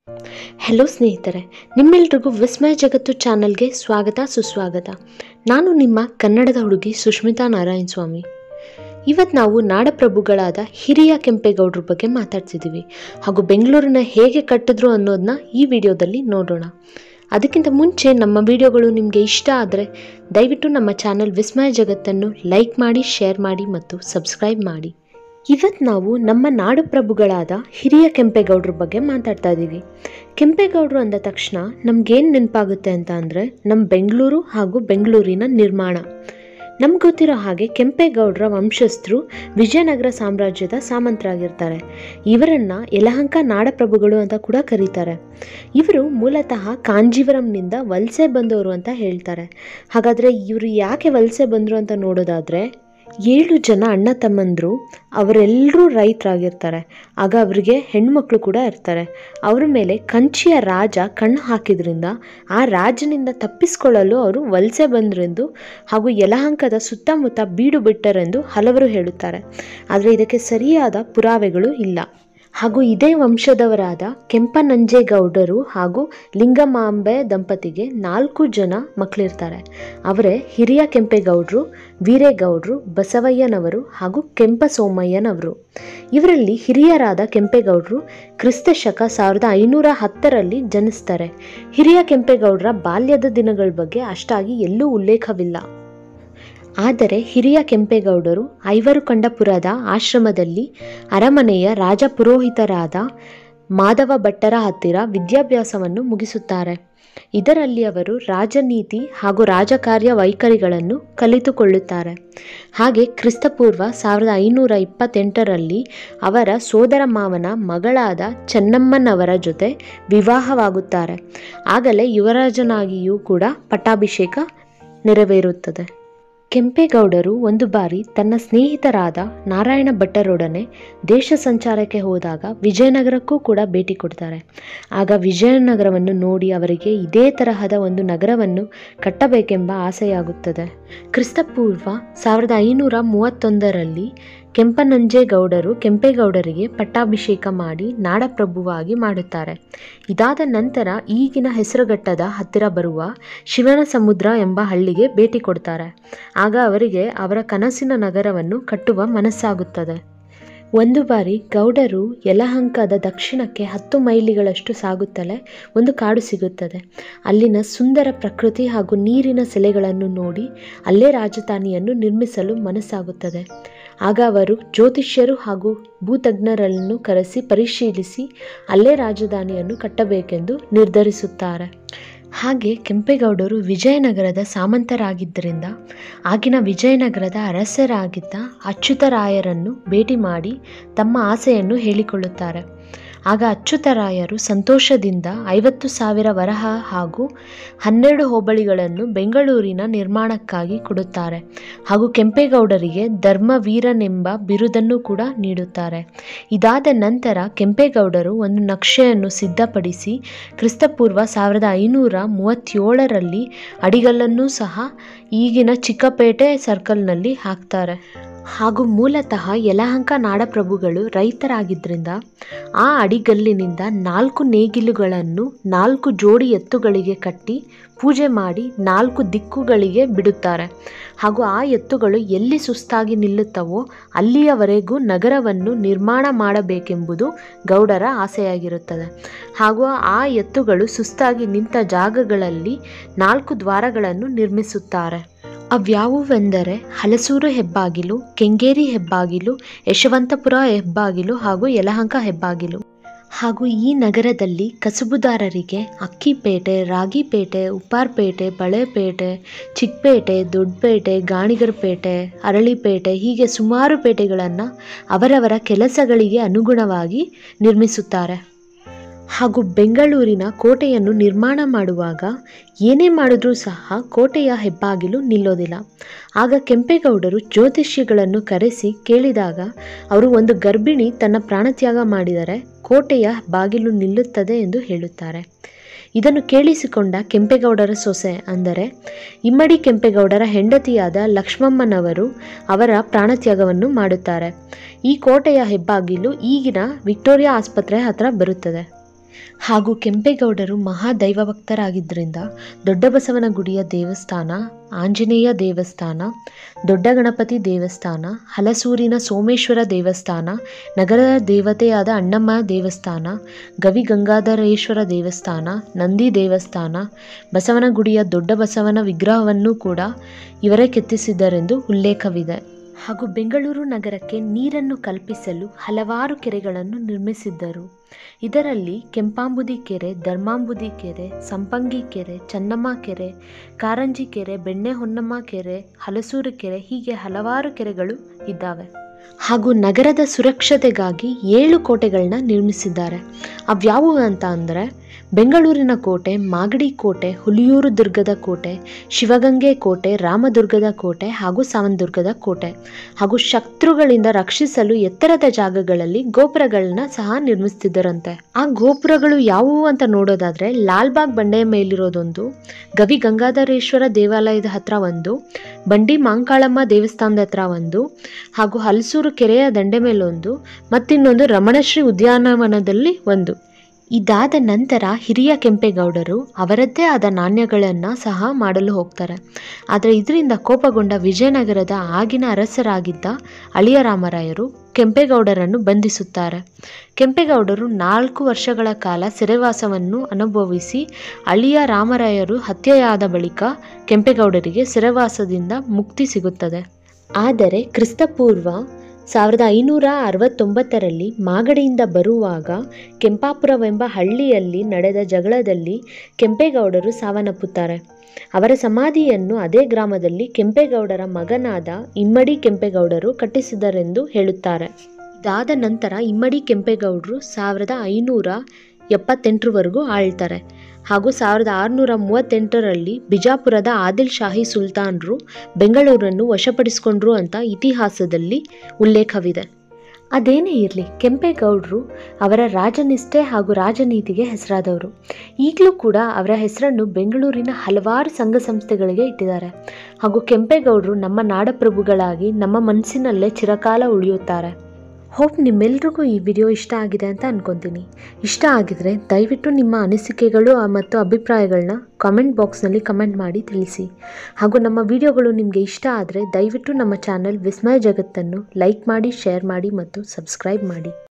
hello ಸ್ನೇಹಿತರೆ ನಿಮ್ಮೆಲ್ರಿಗೂ ವಿಸ್ಮಯ ಜಗತ್ತು ಚಾನಲ್ಗೆ ಸ್ವಾಗತ ಸುಸ್ವಾಗತ ನಾನು ನಿಮ್ಮ ಕನ್ನಡದ ಹುಡುಗಿ ಸುಷ್ಮಿತಾ ನಾರಾಯಣ ಸ್ವಾಮಿ ಇವತ್ತು ನಾವು ನಾಡಪ್ರಭುಗಳಾದ ಹಿರಿಯ ಕೆಂಪೇಗೌಡರ ಬಗ್ಗೆ ಮಾತಾಡ್ತಿದ್ದೀವಿ ಹಾಗೂ ಬೆಂಗಳೂರನ್ನ ಹೇಗೆ ಕಟ್ಟಿದ್ರು ಅನ್ನೋದನ್ನ ಈ ವಿಡಿಯೋದಲ್ಲಿ ನೋಡೋಣ ಅದಕ್ಕಿಂತ ಮುಂಚೆ ನಮ್ಮ ವಿಡಿಯೋಗಳು ನಿಮಗೆ ಇಷ್ಟ ಆದರೆ ದಯವಿಟ್ಟು ನಮ್ಮ ಚಾನಲ್ ವಿಸ್ಮಯ ಜಗತ್ತನ್ನು ಲೈಕ್ ಮಾಡಿ ಶೇರ್ ಮಾಡಿ ಮತ್ತು ಸಬ್ಸ್ಕ್ರೈಬ್ ಮಾಡಿ ಇವತ್ತು ನಾವು ನಮ್ಮ ನಾಡು ಪ್ರಭುಗಳಾದ ಹಿರಿಯ ಕೆಂಪೇಗೌಡರ ಬಗ್ಗೆ ಮಾತಾಡ್ತಾ ಇದ್ದೀವಿ ಕೆಂಪೇಗೌಡರು ಅಂದ ತಕ್ಷಣ ನಮ್ಗೇನು ನೆನಪಾಗುತ್ತೆ ಅಂತ ಅಂದರೆ ನಮ್ಮ ಬೆಂಗಳೂರು ಹಾಗೂ ಬೆಂಗಳೂರಿನ ನಿರ್ಮಾಣ ನಮ್ಗೆ ಗೊತ್ತಿರೋ ಹಾಗೆ ಕೆಂಪೇಗೌಡರ ವಂಶಸ್ಥರು ವಿಜಯನಗರ ಸಾಮ್ರಾಜ್ಯದ ಸಾಮಂತರಾಗಿರ್ತಾರೆ ಇವರನ್ನ ಯಲಹಂಕ ನಾಡಪ್ರಭುಗಳು ಅಂತ ಕೂಡ ಕರೀತಾರೆ ಇವರು ಮೂಲತಃ ಕಾಂಜೀವರಂನಿಂದ ವಲಸೆ ಬಂದವರು ಅಂತ ಹೇಳ್ತಾರೆ ಹಾಗಾದರೆ ಇವರು ಯಾಕೆ ವಲಸೆ ಬಂದರು ಅಂತ ನೋಡೋದಾದರೆ ಏಳು ಜನ ಅಣ್ಣ ತಮ್ಮಂದರು ಅವರೆಲ್ಲರೂ ರೈತರಾಗಿರ್ತಾರೆ ಆಗ ಅವರಿಗೆ ಹೆಣ್ಮಕ್ಳು ಕೂಡ ಇರ್ತಾರೆ ಅವರ ಮೇಲೆ ಕಂಚಿಯ ರಾಜ ಕಣ್ಣು ಹಾಕಿದ್ರಿಂದ ಆ ರಾಜನಿಂದ ತಪ್ಪಿಸಿಕೊಳ್ಳಲು ಅವರು ವಲಸೆ ಬಂದರೆಂದು ಹಾಗೂ ಯಲಹಂಕದ ಸುತ್ತಮುತ್ತ ಬೀಡು ಬಿಟ್ಟರೆಂದು ಹಲವರು ಹೇಳುತ್ತಾರೆ ಆದರೆ ಇದಕ್ಕೆ ಸರಿಯಾದ ಪುರಾವೆಗಳು ಇಲ್ಲ ಹಾಗೂ ಇದೇ ವಂಶದವರಾದ ಕೆಂಪನಂಜೇಗೌಡರು ಹಾಗೂ ಲಿಂಗಮಾಂಬೆ ದಂಪತಿಗೆ ನಾಲ್ಕು ಜನ ಮಕ್ಕಳಿರ್ತಾರೆ ಅವರೇ ಹಿರಿಯ ಕೆಂಪೇಗೌಡರು ವೀರೇಗೌಡರು ಬಸವಯ್ಯನವರು ಹಾಗೂ ಕೆಂಪ ಸೋಮಯ್ಯನವರು ಇವರಲ್ಲಿ ಹಿರಿಯರಾದ ಕೆಂಪೇಗೌಡರು ಕ್ರಿಸ್ತ ಶಕ ಸಾವಿರದ ಐನೂರ ಹತ್ತರಲ್ಲಿ ಜನಿಸ್ತಾರೆ ಹಿರಿಯ ಕೆಂಪೇಗೌಡರ ಬಾಲ್ಯದ ದಿನಗಳ ಬಗ್ಗೆ ಅಷ್ಟಾಗಿ ಎಲ್ಲೂ ಉಲ್ಲೇಖವಿಲ್ಲ ಆದರೆ ಹಿರಿಯ ಕೆಂಪೇಗೌಡರು ಐವರುಕಂಡಪುರದ ಆಶ್ರಮದಲ್ಲಿ ಅರಮನೆಯ ರಾಜಪುರೋಹಿತರಾದ ಮಾಧವ ಭಟ್ಟರ ಹತ್ತಿರ ವಿದ್ಯಾಭ್ಯಾಸವನ್ನು ಮುಗಿಸುತ್ತಾರೆ ಇದರಲ್ಲಿ ಅವರು ರಾಜನೀತಿ ಹಾಗೂ ರಾಜಕಾರ್ಯ ವೈಖರಿಗಳನ್ನು ಕಲಿತುಕೊಳ್ಳುತ್ತಾರೆ ಹಾಗೆ ಕ್ರಿಸ್ತಪೂರ್ವ ಸಾವಿರದ ಐನೂರ ಇಪ್ಪತ್ತೆಂಟರಲ್ಲಿ ಅವರ ಸೋದರ ಮಾವನ ಮಗಳಾದ ಚೆನ್ನಮ್ಮನವರ ಜೊತೆ ವಿವಾಹವಾಗುತ್ತಾರೆ ಆಗಲೇ ಯುವರಾಜನಾಗಿಯೂ ಕೂಡ ಪಟ್ಟಾಭಿಷೇಕ ನೆರವೇರುತ್ತದೆ ಕೆಂಪೇಗೌಡರು ಒಂದು ಬಾರಿ ತನ್ನ ಸ್ನೇಹಿತರಾದ ನಾರಾಯಣ ಭಟ್ಟರೊಡನೆ ದೇಶ ಸಂಚಾರಕ್ಕೆ ಹೋದಾಗ ವಿಜಯನಗರಕ್ಕೂ ಕೂಡ ಭೇಟಿ ಕೊಡ್ತಾರೆ ಆಗ ವಿಜಯನಗರವನ್ನು ನೋಡಿ ಅವರಿಗೆ ಇದೇ ತರಹದ ಒಂದು ನಗರವನ್ನು ಕಟ್ಟಬೇಕೆಂಬ ಆಸೆಯಾಗುತ್ತದೆ ಕ್ರಿಸ್ತಪೂರ್ವ ಸಾವಿರದ ಐನೂರ ಮೂವತ್ತೊಂದರಲ್ಲಿ ಕೆಂಪನಂಜೇಗೌಡರು ಕೆಂಪೇಗೌಡರಿಗೆ ಪಟ್ಟಾಭಿಷೇಕ ಮಾಡಿ ನಾಡಪ್ರಭುವಾಗಿ ಮಾಡುತ್ತಾರೆ ಇದಾದ ನಂತರ ಈಗಿನ ಹೆಸರುಘಟ್ಟದ ಹತ್ತಿರ ಬರುವ ಶಿವನ ಸಮುದ್ರ ಎಂಬ ಹಳ್ಳಿಗೆ ಭೇಟಿ ಕೊಡ್ತಾರೆ ಆಗ ಅವರಿಗೆ ಅವರ ಕನಸಿನ ನಗರವನ್ನು ಕಟ್ಟುವ ಮನಸ್ಸಾಗುತ್ತದೆ ಒಂದು ಬಾರಿ ಗೌಡರು ಯಲಹಂಕದ ದಕ್ಷಿಣಕ್ಕೆ ಹತ್ತು ಮೈಲಿಗಳಷ್ಟು ಸಾಗುತ್ತಲೇ ಒಂದು ಕಾಡು ಸಿಗುತ್ತದೆ ಅಲ್ಲಿನ ಸುಂದರ ಪ್ರಕೃತಿ ಹಾಗೂ ನೀರಿನ ಸೆಲೆಗಳನ್ನು ನೋಡಿ ಅಲ್ಲೇ ರಾಜಧಾನಿಯನ್ನು ನಿರ್ಮಿಸಲು ಮನಸ್ಸಾಗುತ್ತದೆ ಆಗ ಅವರು ಜ್ಯೋತಿಷ್ಯರು ಹಾಗೂ ಭೂತಜ್ಞರನ್ನು ಕರೆಸಿ ಪರಿಶೀಲಿಸಿ ಅಲ್ಲೇ ರಾಜಧಾನಿಯನ್ನು ಕಟ್ಟಬೇಕೆಂದು ನಿರ್ಧರಿಸುತ್ತಾರೆ ಹಾಗೆ ಕೆಂಪೇಗೌಡರು ವಿಜಯನಗರದ ಸಾಮಂತರಾಗಿದ್ದರಿಂದ ಆಗಿನ ವಿಜಯನಗರದ ಅರಸರಾಗಿದ್ದ ಅಚ್ಯುತರಾಯರನ್ನು ಭೇಟಿ ಮಾಡಿ ತಮ್ಮ ಆಸೆಯನ್ನು ಹೇಳಿಕೊಳ್ಳುತ್ತಾರೆ ಆಗ ಅಚ್ಯುತರಾಯರು ಸಂತೋಷದಿಂದ ಐವತ್ತು ಸಾವಿರ ವರಹ ಹಾಗೂ ಹನ್ನೆರಡು ಹೋಬಳಿಗಳನ್ನು ಬೆಂಗಳೂರಿನ ನಿರ್ಮಾಣಕ್ಕಾಗಿ ಕೊಡುತ್ತಾರೆ ಹಾಗೂ ಕೆಂಪೇಗೌಡರಿಗೆ ಧರ್ಮವೀರನೆಂಬ ಬಿರುದನ್ನು ಕೂಡ ನೀಡುತ್ತಾರೆ ಇದಾದ ನಂತರ ಕೆಂಪೇಗೌಡರು ಒಂದು ನಕ್ಷೆಯನ್ನು ಸಿದ್ಧಪಡಿಸಿ ಕ್ರಿಸ್ತಪೂರ್ವ ಸಾವಿರದ ಐನೂರ ಮೂವತ್ತೇಳರಲ್ಲಿ ಅಡಿಗಲ್ಲನ್ನು ಸಹ ಈಗಿನ ಚಿಕ್ಕಪೇಟೆ ಸರ್ಕಲ್ನಲ್ಲಿ ಹಾಕ್ತಾರೆ ಹಾಗೂ ಮೂಲತಃ ಯಲಹಂಕ ನಾಡಪ್ರಭುಗಳು ರೈತರಾಗಿದ್ದರಿಂದ ಆ ಅಡಿಗಲ್ಲಿನಿಂದ ನಾಲ್ಕು ನೇಗಿಲುಗಳನ್ನು ನಾಲ್ಕು ಜೋಡಿ ಎತ್ತುಗಳಿಗೆ ಕಟ್ಟಿ ಪೂಜೆ ಮಾಡಿ ನಾಲ್ಕು ದಿಕ್ಕುಗಳಿಗೆ ಬಿಡುತ್ತಾರೆ ಹಾಗೂ ಆ ಎತ್ತುಗಳು ಎಲ್ಲಿ ಸುಸ್ತಾಗಿ ನಿಲ್ಲುತ್ತವೋ ಅಲ್ಲಿಯವರೆಗೂ ನಗರವನ್ನು ನಿರ್ಮಾಣ ಮಾಡಬೇಕೆಂಬುದು ಗೌಡರ ಆಸೆಯಾಗಿರುತ್ತದೆ ಹಾಗೂ ಆ ಎತ್ತುಗಳು ಸುಸ್ತಾಗಿ ನಿಂತ ಜಾಗಗಳಲ್ಲಿ ನಾಲ್ಕು ದ್ವಾರಗಳನ್ನು ನಿರ್ಮಿಸುತ್ತಾರೆ ಅವ್ಯಾವುವೆಂದರೆ ಹಲಸೂರು ಹೆಬ್ಬಾಗಿಲು ಕೆಂಗೇರಿ ಹೆಬ್ಬಾಗಿಲು ಯಶವಂತಪುರ ಹೆಬ್ಬಾಗಿಲು ಹಾಗೂ ಯಲಹಂಕ ಹೆಬ್ಬಾಗಿಲು ಹಾಗೂ ಈ ನಗರದಲ್ಲಿ ಕಸುಬುದಾರರಿಗೆ ಅಕ್ಕಿಪೇಟೆ ರಾಗಿಪೇಟೆ ಉಪ್ಪಾರ್ಪೇಟೆ ಬಳೆಪೇಟೆ ಚಿಕ್ಕಪೇಟೆ ದೊಡ್ಡಪೇಟೆ ಗಾಣಿಗರಪೇಟೆ ಅರಳಿಪೇಟೆ ಹೀಗೆ ಸುಮಾರು ಪೇಟೆಗಳನ್ನು ಅವರವರ ಕೆಲಸಗಳಿಗೆ ಅನುಗುಣವಾಗಿ ನಿರ್ಮಿಸುತ್ತಾರೆ ಹಾಗೂ ಬೆಂಗಳೂರಿನ ಕೋಟೆಯನ್ನು ನಿರ್ಮಾಣ ಮಾಡುವಾಗ ಏನೇ ಮಾಡಿದ್ರೂ ಸಹ ಕೋಟೆಯ ಹೆಬ್ಬಾಗಿಲು ನಿಲ್ಲೋದಿಲ್ಲ ಆಗ ಕೆಂಪೇಗೌಡರು ಜ್ಯೋತಿಷ್ಯಗಳನ್ನು ಕರೆಸಿ ಕೇಳಿದಾಗ ಅವರು ಒಂದು ಗರ್ಭಿಣಿ ತನ್ನ ಪ್ರಾಣತ್ಯಾಗ ಮಾಡಿದರೆ ಕೋಟೆಯ ಬಾಗಿಲು ನಿಲ್ಲುತ್ತದೆ ಎಂದು ಹೇಳುತ್ತಾರೆ ಇದನ್ನು ಕೇಳಿಸಿಕೊಂಡ ಕೆಂಪೇಗೌಡರ ಸೊಸೆ ಅಂದರೆ ಇಮ್ಮಡಿ ಕೆಂಪೇಗೌಡರ ಹೆಂಡತಿಯಾದ ಲಕ್ಷ್ಮಮ್ಮನವರು ಅವರ ಪ್ರಾಣತ್ಯಾಗವನ್ನು ಮಾಡುತ್ತಾರೆ ಈ ಕೋಟೆಯ ಹೆಬ್ಬಾಗಿಲು ಈಗಿನ ವಿಕ್ಟೋರಿಯಾ ಆಸ್ಪತ್ರೆ ಹತ್ರ ಬರುತ್ತದೆ ಹಾಗೂ ಕೆಂಪೇಗೌಡರು ಮಹಾದೈವ ಭಕ್ತರಾಗಿದ್ದರಿಂದ ದೊಡ್ಡ ಬಸವನ ಗುಡಿಯ ದೇವಸ್ಥಾನ ಆಂಜನೇಯ ದೇವಸ್ಥಾನ ದೊಡ್ಡ ಗಣಪತಿ ದೇವಸ್ಥಾನ ಹಲಸೂರಿನ ಸೋಮೇಶ್ವರ ದೇವಸ್ಥಾನ ನಗರದ ದೇವತೆಯಾದ ಅಣ್ಣಮ್ಮ ದೇವಸ್ಥಾನ ಗವಿ ಗಂಗಾಧರೇಶ್ವರ ದೇವಸ್ಥಾನ ನಂದಿ ದೇವಸ್ಥಾನ ಬಸವನ ಗುಡಿಯ ದೊಡ್ಡ ಬಸವನ ವಿಗ್ರಹವನ್ನು ಕೂಡ ಇವರೇ ಕೆತ್ತಿಸಿದ್ದರೆಂದು ಉಲ್ಲೇಖವಿದೆ ಹಾಗೂ ಬೆಂಗಳೂರು ನಗರಕ್ಕೆ ನೀರನ್ನು ಕಲ್ಪಿಸಲು ಹಲವಾರು ಕೆರೆಗಳನ್ನು ನಿರ್ಮಿಸಿದ್ದರು ಇದರಲ್ಲಿ ಕೆಂಪಾಂಬುದಿ ಕೆರೆ ಧರ್ಮಾಂಬುದಿ ಕೆರೆ ಸಂಪಂಗಿ ಕೆರೆ ಚನ್ನಮ್ಮ ಕೆರೆ ಕಾರಂಜಿ ಕೆರೆ ಬೆಣ್ಣೆ ಹೊನ್ನಮ್ಮ ಕೆರೆ ಹಲಸೂರು ಕೆರೆ ಹೀಗೆ ಹಲವಾರು ಕೆರೆಗಳು ಇದ್ದಾವೆ ಹಾಗೂ ನಗರದ ಸುರಕ್ಷತೆಗಾಗಿ ಏಳು ಕೋಟೆಗಳನ್ನ ನಿರ್ಮಿಸಿದ್ದಾರೆ ಅವ್ಯಾವುವು ಅಂತ ಅಂದರೆ ಬೆಂಗಳೂರಿನ ಕೋಟೆ ಮಾಗಡಿ ಕೋಟೆ ಹುಲಿಯೂರು ದುರ್ಗದ ಕೋಟೆ ಶಿವಗಂಗೆ ಕೋಟೆ ರಾಮದುರ್ಗದ ಕೋಟೆ ಹಾಗೂ ಸಾವಂದುರ್ಗದ ಕೋಟೆ ಹಾಗೂ ಶತ್ರುಗಳಿಂದ ರಕ್ಷಿಸಲು ಎತ್ತರದ ಜಾಗಗಳಲ್ಲಿ ಗೋಪುರಗಳನ್ನ ಸಹ ನಿರ್ಮಿಸ್ತಿದ್ದರಂತೆ ಆ ಗೋಪುರಗಳು ಯಾವುವು ಅಂತ ನೋಡೋದಾದ್ರೆ ಲಾಲ್ಬಾಗ್ ಬಂಡೆಯ ಮೇಲಿರೋದೊಂದು ಗವಿ ಗಂಗಾಧರೇಶ್ವರ ದೇವಾಲಯದ ಹತ್ರ ಒಂದು ಬಂಡಿ ಮಾಂಕಾಳಮ್ಮ ದೇವಸ್ಥಾನದ ಹತ್ರ ಒಂದು ಹಾಗೂ ಹಲಸೂರು ಕೆರೆಯ ದಂಡೆ ಮೇಲೊಂದು ಮತ್ತಿನ್ನೊಂದು ರಮಣಶ್ರೀ ಉದ್ಯಾನವನದಲ್ಲಿ ಒಂದು ಇದಾದ ನಂತರ ಹಿರಿಯ ಕೆಂಪೇಗೌಡರು ಅವರದ್ದೇ ಆದ ನಾಣ್ಯಗಳನ್ನು ಸಹ ಮಾಡಲು ಹೋಗ್ತಾರೆ ಆದರೆ ಇದರಿಂದ ಕೋಪಗೊಂಡ ವಿಜಯನಗರದ ಆಗಿನ ಅರಸರಾಗಿದ್ದ ಅಳಿಯ ರಾಮರಾಯರು ಕೆಂಪೇಗೌಡರನ್ನು ಬಂಧಿಸುತ್ತಾರೆ ಕೆಂಪೇಗೌಡರು ನಾಲ್ಕು ವರ್ಷಗಳ ಕಾಲ ಸೆರೆವಾಸವನ್ನು ಅನುಭವಿಸಿ ಅಳಿಯ ರಾಮರಾಯರು ಹತ್ಯೆಯಾದ ಬಳಿಕ ಕೆಂಪೇಗೌಡರಿಗೆ ಸೆರೆವಾಸದಿಂದ ಮುಕ್ತಿ ಸಿಗುತ್ತದೆ ಆದರೆ ಕ್ರಿಸ್ತಪೂರ್ವ ಸಾವಿರದ ಐನೂರ ಅರವತ್ತೊಂಬತ್ತರಲ್ಲಿ ಮಾಗಡಿಯಿಂದ ಬರುವಾಗ ಕೆಂಪಾಪುರವೆಂಬ ಹಳ್ಳಿಯಲ್ಲಿ ನಡೆದ ಜಗಳದಲ್ಲಿ ಕೆಂಪೇಗೌಡರು ಸಾವನ್ನಪ್ಪುತ್ತಾರೆ ಅವರ ಸಮಾಧಿಯನ್ನು ಅದೇ ಗ್ರಾಮದಲ್ಲಿ ಕೆಂಪೇಗೌಡರ ಮಗನಾದ ಇಮ್ಮಡಿ ಕೆಂಪೇಗೌಡರು ಕಟ್ಟಿಸಿದರೆಂದು ಹೇಳುತ್ತಾರೆ ಇದಾದ ನಂತರ ಇಮ್ಮಡಿ ಕೆಂಪೇಗೌಡರು ಸಾವಿರದ ಐನೂರ ಎಪ್ಪತ್ತೆಂಟರವರೆಗೂ ಆಳ್ತಾರೆ ಹಾಗೂ ಸಾವಿರದ ಆರುನೂರ ಮೂವತ್ತೆಂಟರಲ್ಲಿ ಬಿಜಾಪುರದ ಆದಿಲ್ ಶಾಹಿ ಸುಲ್ತಾನರು ಬೆಂಗಳೂರನ್ನು ವಶಪಡಿಸಿಕೊಂಡ್ರು ಅಂತ ಇತಿಹಾಸದಲ್ಲಿ ಉಲ್ಲೇಖವಿದೆ ಅದೇನೇ ಇರಲಿ ಕೆಂಪೇಗೌಡರು ಅವರ ರಾಜನಿಷ್ಠೆ ಹಾಗೂ ರಾಜನೀತಿಗೆ ಹೆಸರಾದವರು ಈಗಲೂ ಕೂಡ ಅವರ ಹೆಸರನ್ನು ಬೆಂಗಳೂರಿನ ಹಲವಾರು ಸಂಘ ಸಂಸ್ಥೆಗಳಿಗೆ ಇಟ್ಟಿದ್ದಾರೆ ಹಾಗೂ ಕೆಂಪೇಗೌಡರು ನಮ್ಮ ನಾಡಪ್ರಭುಗಳಾಗಿ ನಮ್ಮ ಮನಸ್ಸಿನಲ್ಲೇ ಚಿರಕಾಲ ಉಳಿಯುತ್ತಾರೆ ಹೋಪ್ ನಿಮ್ಮೆಲ್ರಿಗೂ ಈ ವಿಡಿಯೋ ಇಷ್ಟ ಆಗಿದೆ ಅಂತ ಅನ್ಕೊತೀನಿ ಇಷ್ಟ ಆಗಿದ್ರೆ ದಯವಿಟ್ಟು ನಿಮ್ಮ ಅನಿಸಿಕೆಗಳು ಮತ್ತು ಅಭಿಪ್ರಾಯಗಳನ್ನ ಕಾಮೆಂಟ್ ಬಾಕ್ಸ್ನಲ್ಲಿ ಕಮೆಂಟ್ ಮಾಡಿ ತಿಳಿಸಿ ಹಾಗೂ ನಮ್ಮ ವಿಡಿಯೋಗಳು ನಿಮಗೆ ಇಷ್ಟ ಆದರೆ ದಯವಿಟ್ಟು ನಮ್ಮ ಚಾನಲ್ ವಿಸ್ಮಯ ಜಗತ್ತನ್ನು ಲೈಕ್ ಮಾಡಿ ಶೇರ್ ಮಾಡಿ ಮತ್ತು ಸಬ್ಸ್ಕ್ರೈಬ್ ಮಾಡಿ